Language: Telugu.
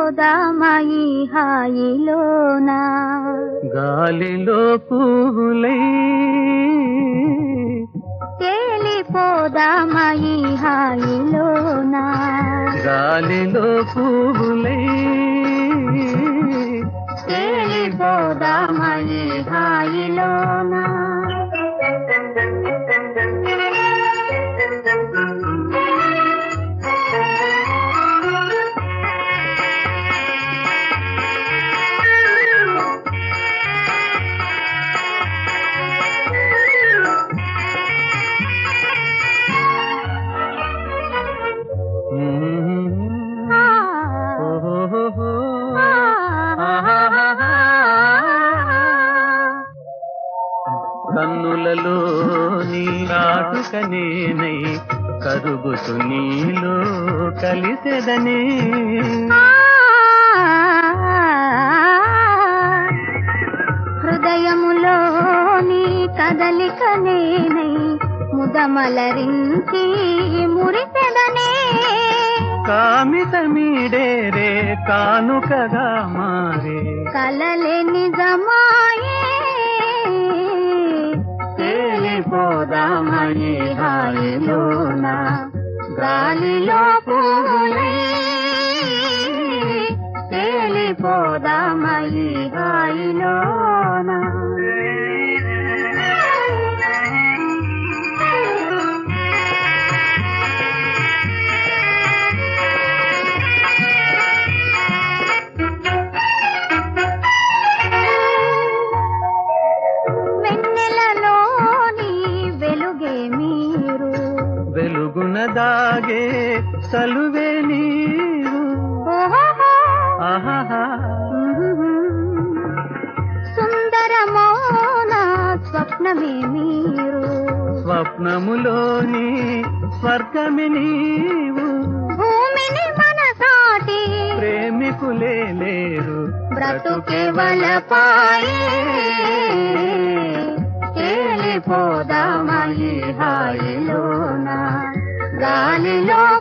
తేలిపోదామయి హాయిలోనా గాలిలో పువ్వులై తేలిపోదామయి హాయిలోనా గాలిలో పువ్వులై తేలిపోదామయి హాయిలోనా ఆ, ఓహోహో. ఆ, కన్నులలో నీ కాటుక నేనై కరుగుతు నీలో కలిసెదనే హృదయములో నీ కదలిక నేనై ముదమలరించి మురిపెదనే కామిత మీడేరే కానుకగా మారే కలలే నిజమాయే తేలిపోదామని హాయిలోన గాలిలో పూలే తేలిపోదామని హాయిలోన వెన్నెలలోని వెలుగే మీరు వెలుగున దాగే సలువే నీవు ఓహోహో. ఆహాహా సుందరమౌన స్వప్నమే మీరు స్వప్నములోని స్వర్గమి నీవు భూమిని మనసాటి ప్రేమికులే లేరు బ్రతుకే వలపాయే తేలిపోదామయి హాయిలోన గాలిలో